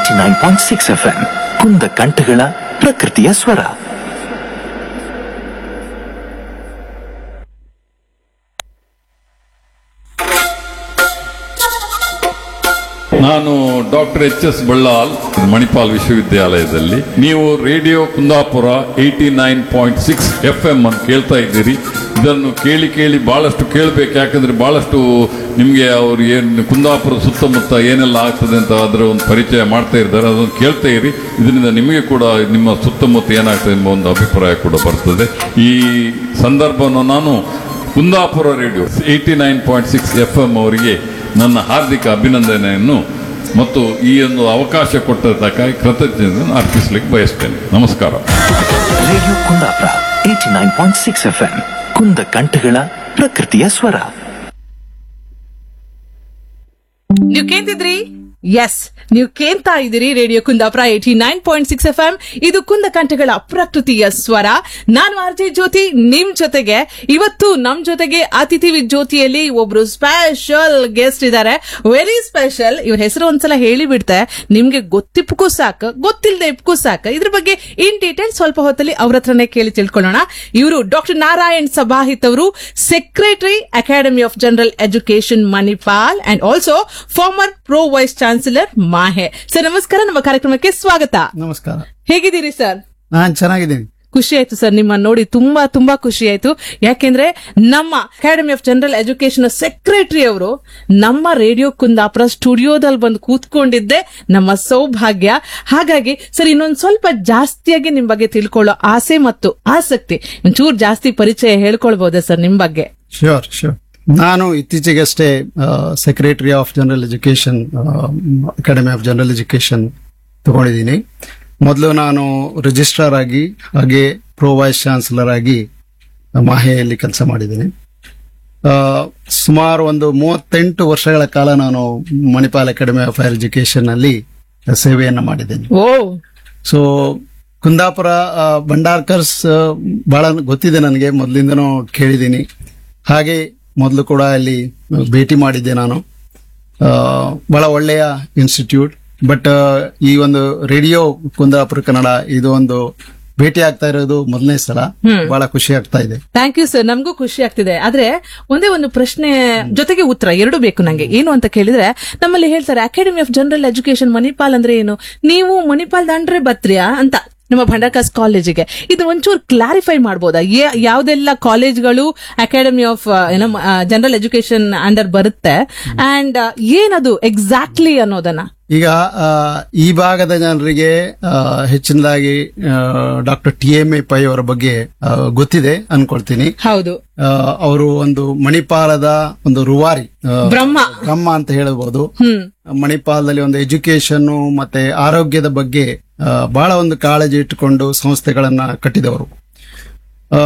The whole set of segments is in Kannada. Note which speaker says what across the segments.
Speaker 1: Eighty nine point six F M ಕುಂದ ಕಂಠಗಳ ಪ್ರಕೃತಿಯ ಸ್ವರ
Speaker 2: ನಾನು doctor H S Ballal Manipal ವಿಶ್ವವಿದ್ಯಾಲಯದಲ್ಲಿ ನೀವು radio Kundapura eighty nine point six F M ಅನ್ನು ಕೇಳ್ತಾ ಇದ್ದೀರಿ ಇದನ್ನು ಕೇಳಿ ಕೇಳಿ ಬಹಳಷ್ಟು ಕೇಳಬೇಕು ಯಾಕಂದ್ರೆ ಬಹಳಷ್ಟು ನಿಮಗೆ ಅವ್ರು ಏನು ಕುಂದಾಪುರ ಸುತ್ತಮುತ್ತ ಏನೆಲ್ಲ ಆಗ್ತದೆ ಅಂತ ಅದರ ಒಂದು ಪರಿಚಯ ಮಾಡ್ತಾ ಇದ್ದಾರೆ ಅದನ್ನು ಕೇಳ್ತಾ ಇರಿ ಇದರಿಂದ ನಿಮಗೆ ಕೂಡ ನಿಮ್ಮ ಸುತ್ತಮುತ್ತ ಏನಾಗ್ತದೆ ಎಂಬ ಒಂದು ಅಭಿಪ್ರಾಯ ಕೂಡ ಬರ್ತದೆ ಈ ಸಂದರ್ಭವನ್ನು ನಾನು Kundapura radio eighty nine point six F M ಅವರಿಗೆ ನನ್ನ ಹಾರ್ದಿಕ ಅಭಿನಂದನೆಯನ್ನು ಮತ್ತು ಈ ಒಂದು ಅವಕಾಶ ಕೊಟ್ಟದಕ್ಕಾಗಿ ಕೃತಜ್ಞತೆಯನ್ನು ಅರ್ಪಿಸಲಿಕ್ಕೆ ಬಯಸ್ತೇನೆ ನಮಸ್ಕಾರ
Speaker 1: radio Kundapura eighty nine point six F M ಕುಂದ ಕಂಠಗಳ ಪ್ರಕೃತಿಯ ಸ್ವರ
Speaker 3: ನೀವು ಕೇಂತಿದ್ರಿ ಎಸ್ ನೀವು ಕೇಳ್ತಾ ಇದ್ದೀರಿ radio Kundapura eighty nine point six F M ಇದು ಕುಂದ ಕಂಠಗಳ ಪ್ರಕೃತಿಯ ಸ್ವರ ನಾನು ಆರ್ ಜೆ ಜ್ಯೋತಿ ನಿಮ್ ಜೊತೆಗೆ ಇವತ್ತು ನಮ್ ಜೊತೆಗೆ ಅತಿಥಿ ವಿತ್ ಜ್ಯೋತಿಯಲ್ಲಿ ಒಬ್ರು ಸ್ಪೆಷಲ್ ಗೆಸ್ಟ್ ಇದ್ದಾರೆ ವೆರಿ ಸ್ಪೆಷಲ್ ಇವ್ರ ಹೆಸರು ಒಂದ್ಸಲ ಹೇಳಿ ಬಿಡ್ತೆ ನಿಮ್ಗೆ ಗೊತ್ತಿಪ್ಪಕ್ಕೂ ಸಾಕು ಗೊತ್ತಿಲ್ಲದೆ ಇಪ್ಪಕ್ಕೂ ಸಾಕು ಇದ್ರ ಬಗ್ಗೆ ಇನ್ ಡೀಟೇಲ್ ಸ್ವಲ್ಪ ಹೊತ್ತಲ್ಲಿ ಅವ್ರ ಹತ್ರನೇ ಕೇಳಿ ತಿಳ್ಕೊಳ್ಳೋಣ ಇವರು ಡಾಕ್ಟರ್ ನಾರಾಯಣ್ ಸಭಾಹಿತ್ ಅವರು secretary academy of general education Manipal and also former pro vice chancellor MAHE sir ನಮಸ್ಕಾರ ನಮ್ಮ ಕಾರ್ಯಕ್ರಮಕ್ಕೆ ಸ್ವಾಗತ
Speaker 4: ನಮಸ್ಕಾರ
Speaker 3: ಹೇಗಿದ್ದೀರಿ ಸರ್
Speaker 4: ನಾನ್ ಚೆನ್ನಾಗಿದ್ದೀನಿ
Speaker 3: ಖುಷಿ ಆಯ್ತು ಸರ್ ನಿಮ್ಮ ನೋಡಿ ತುಂಬಾ ತುಂಬಾ ಖುಷಿ ಆಯ್ತು ಯಾಕೆಂದ್ರೆ ನಮ್ಮ academy of general education secretary ಅವರು ನಮ್ಮ ರೇಡಿಯೋ ಕುಂದಾಪುರ ಸ್ಟುಡಿಯೋದಲ್ಲಿ ಬಂದು ಕೂತ್ಕೊಂಡಿದ್ದೆ ನಮ್ಮ ಸೌಭಾಗ್ಯ ಹಾಗಾಗಿ ಸರ್ ಇನ್ನೊಂದ್ ಸ್ವಲ್ಪ ಜಾಸ್ತಿಯಾಗಿ ನಿಮ್ ಬಗ್ಗೆ ತಿಳ್ಕೊಳ್ಳೋ ಆಸೆ ಮತ್ತು ಆಸಕ್ತಿ ಒಂಚೂರು ಜಾಸ್ತಿ ಪರಿಚಯ ಹೇಳ್ಕೊಳ್ಬಹುದಾ ಸರ್ ನಿಮ್ ಬಗ್ಗೆ
Speaker 4: ಶ್ಯೂರ್ ಶ್ಯೂರ್ ನಾನು ಇತ್ತೀಚೆಗಷ್ಟೇ secretary of general education academy of general education ತಗೊಂಡಿದ್ದೀನಿ ಮೊದಲು ನಾನು ರಿಜಿಸ್ಟ್ರಾರ್ ಆಗಿ ಹಾಗೆ ಪ್ರೋ ವೈಸ್ ಚಾನ್ಸಲರ್ ಆಗಿ ಮಾಹೆಯಲ್ಲಿ ಕೆಲಸ ಮಾಡಿದ್ದೀನಿ ಆ, ಸುಮಾರು ಒಂದು ಮೂವತ್ತೆಂಟು ವರ್ಷಗಳ ಕಾಲ ನಾನು Manipal academy of higher education ಅಲ್ಲಿ ಸೇವೆಯನ್ನ ಮಾಡಿದ್ದೀನಿ
Speaker 3: ಓ
Speaker 4: ಸೊ ಕುಂದಾಪುರ ಆ, ಭಂಡಾರ್ಕರ್ಸ್ ಆ, ಬಹಳ ಗೊತ್ತಿದೆ ನನಗೆ ಮೊದಲಿಂದನೂ ಕೇಳಿದ್ದೀನಿ ಹಾಗೆ ಮೊದಲು ಕೂಡ ಅಲ್ಲಿ ಭೇಟಿ ಮಾಡಿದ್ದೆ ನಾನು ಆ, ಬಹಳ ಒಳ್ಳೆಯ ಇನ್ಸ್ಟಿಟ್ಯೂಟ್ ಬಟ್ ಈ ಒಂದು ರೇಡಿಯೋ ಕುಂದಾಪುರ ಕನ್ನಡ ಇದು ಒಂದು ಭೇಟಿ ಆಗ್ತಾ ಇರೋದು ಮೊದಲನೇ ಸಲ ಬಹಳ ಖುಷಿ ಆಗ್ತಾ ಇದೆ
Speaker 3: ಥ್ಯಾಂಕ್ ಯು ಸರ್ ನಮಗೂ ಖುಷಿ ಆಗ್ತಿದೆ ಆದ್ರೆ ಒಂದೇ ಒಂದು ಪ್ರಶ್ನೆ ಜೊತೆಗೆ ಉತ್ತರ ಎರಡು ಬೇಕು ನಂಗೆ ಏನು ಅಂತ ಕೇಳಿದ್ರೆ ನಮ್ಮಲ್ಲಿ ಹೇಳ್ತಾರೆ academy of general education Manipal ಅಂದ್ರೆ ಏನು ನೀವು ಮಣಿಪಾಲ್ ದಂಡ್ರೆ ಬತ್ರಿಯಾ ಅಂತ ನಮ್ಮ ಭಂಡಾರ್ಕಾಸ್ ಕಾಲೇಜಿಗೆ ಇದು ಒಂಚೂರು ಕ್ಲಾರಿಫೈ ಮಾಡ್ಬೋದಾ ಯಾ- ಯಾವ್ದೆಲ್ಲ ಕಾಲೇಜ್ಗಳು ಅಕಾಡೆಮಿ ಆಫ್ ಏನೋ ಜನರಲ್ ಎಜುಕೇಶನ್ ಅಂಡರ್ ಬರುತ್ತೆ ಅಂಡ್ ಏನದು ಎಕ್ಸಾಕ್ಟ್ಲಿ ಅನ್ನೋದನ್ನ
Speaker 4: ಈಗ ಆ, ಈ ಭಾಗದ ಜನರಿಗೆ ಆ, ಹೆಚ್ಚಿನದಾಗಿ doctor T M A Pai ಅವರ ಬಗ್ಗೆ ಆ, ಗೊತ್ತಿದೆ ಅನ್ಕೊಳ್ತೀನಿ
Speaker 3: ಹೌದು
Speaker 4: ಅವರು ಒಂದು ಮಣಿಪಾಲದ ಒಂದು ರೂವಾರಿ ಆ,
Speaker 3: ಬ್ರಹ್ಮ
Speaker 4: ಬ್ರಹ್ಮ ಅಂತ ಹೇಳಬಹುದು
Speaker 3: ಹ್ಮ್
Speaker 4: ಮಣಿಪಾಲದಲ್ಲಿ ಒಂದು ಎಜುಕೇಶನ್ ಮತ್ತೆ ಆರೋಗ್ಯದ ಬಗ್ಗೆ ಆ, ಬಹಳ ಒಂದು ಕಾಳಜಿ ಇಟ್ಟುಕೊಂಡು ಸಂಸ್ಥೆಗಳನ್ನ ಕಟ್ಟಿದವರು ಆ,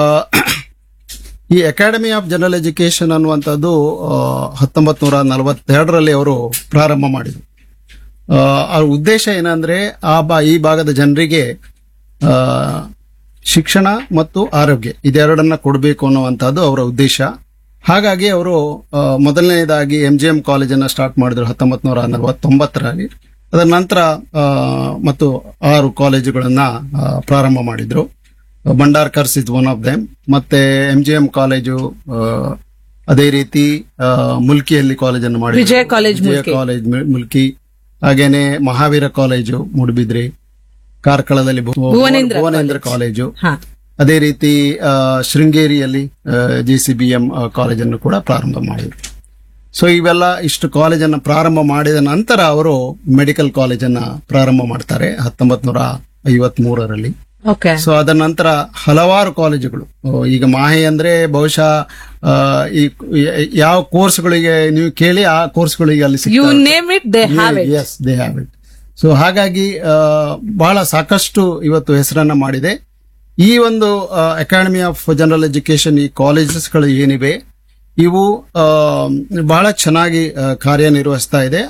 Speaker 4: ಈ ಅಕಾಡೆಮಿ ಆಫ್ ಜನರಲ್ ಎಜುಕೇಶನ್ ಅನ್ನುವಂಥದ್ದು ಹತ್ತೊಂಬತ್ ನೂರ ನಲವತ್ತೆರಡರಲ್ಲಿ ಅವರು ಪ್ರಾರಂಭ ಮಾಡಿದರು ಆ, ಅವ್ರ ಉದ್ದೇಶ ಏನಂದ್ರೆ ಆ ಬಾ ಈ ಭಾಗದ ಜನರಿಗೆ ಆ, ಶಿಕ್ಷಣ ಮತ್ತು ಆರೋಗ್ಯ ಇದೆರಡನ್ನ ಕೊಡಬೇಕು ಅನ್ನುವಂಥದ್ದು ಅವರ ಉದ್ದೇಶ ಹಾಗಾಗಿ ಅವರು ಆ, ಮೊದಲನೇದಾಗಿ ಎಂ ಜಿ ಎಂ ಕಾಲೇಜನ್ನ ಸ್ಟಾರ್ಟ್ ಮಾಡಿದ್ರು ಹತ್ತೊಂಬತ್ ನೂರ ನಲವತ್ತೊಂಬತ್ತರಲ್ಲಿ ಅದರ ನಂತರ ಆ, ಮತ್ತು ಆರು ಕಾಲೇಜುಗಳನ್ನ ಆ, ಪ್ರಾರಂಭ ಮಾಡಿದ್ರು Bhandarkars is one of them ಮತ್ತೆ ಎಂ ಜಿ ಎಂ ಕಾಲೇಜು ಆ, ಅದೇ ರೀತಿ ಆ, ಮುಲ್ಕಿಯಲ್ಲಿ ಕಾಲೇಜನ್ನು ಮಾಡಿ
Speaker 3: ವಿಜಯ ಕಾಲೇಜ್
Speaker 4: ವಿಜಯ
Speaker 3: ಮುಲ್ಕಿ.
Speaker 4: ಕಾಲೇಜ್ ಮು- ಮುಲ್ಕಿ ಹಾಗೇನೆ ಮಹಾವೀರ ಕಾಲೇಜು ಮೂಡುಬಿದ್ರೆ ಕಾರ್ಕಳದಲ್ಲಿ ಭು-
Speaker 3: ಭುವನೇಂದ್ರ
Speaker 4: ಭುವನೇಂದ್ರ ಕಾಲೇಜು
Speaker 3: ಹಾ
Speaker 4: ಅದೇ ರೀತಿ ಆ, ಶೃಂಗೇರಿಯಲ್ಲಿ ಜೆ ಸಿ ಬಿ ಎಂ ಕಾಲೇಜನ್ನು ಕೂಡ ಪ್ರಾರಂಭ ಮಾಡಿದರು ಸೊ ಇವೆಲ್ಲ ಇಷ್ಟು ಕಾಲೇಜನ್ನು ಪ್ರಾರಂಭ ಮಾಡಿದ ನಂತರ ಅವರು ಮೆಡಿಕಲ್ ಕಾಲೇಜನ್ನ ಪ್ರಾರಂಭ ಮಾಡ್ತಾರೆ ಹತ್ತೊಂಬತ್ ನೂರ ಐವತ್ ಮೂರರಲ್ಲಿ
Speaker 3: ಓಕೆ
Speaker 4: ಸೊ ಅದರ ನಂತರ ಹಲವಾರು ಕಾಲೇಜುಗಳು ಓ, ಈಗ ಮಾಹೆ ಅಂದ್ರೆ ಬಹುಶಃ ಆ, ಈ ಯಾವ ಕೋರ್ಸ್ಗಳಿಗೆ ನೀವು ಕೇಳಿ ಆ ಕೋರ್ಸ್ಗಳಿಗೆ ಅಲ್ಲಿ
Speaker 3: ಯು
Speaker 4: ಸಿಗ್ತವೆ.
Speaker 3: Name it they have it
Speaker 4: yes they have it so ಹಾಗಾಗಿ ಆ, ಬಹಳ ಸಾಕಷ್ಟು ಇವತ್ತು ಹೆಸರನ್ನ ಮಾಡಿದೆ ಈ ಒಂದು ಅಕಾಡೆಮಿ ಆಫ್ ಜನರಲ್ ಎಜುಕೇಶನ್ ಈ ಕಾಲೇಜಸ್ಗಳು ಏನಿವೆ ಇವು ಆ, ಬಹಳ ಚೆನ್ನಾಗಿ ಆ, ಕಾರ್ಯನಿರ್ವಹಿಸ್ತಾ ಇದೆ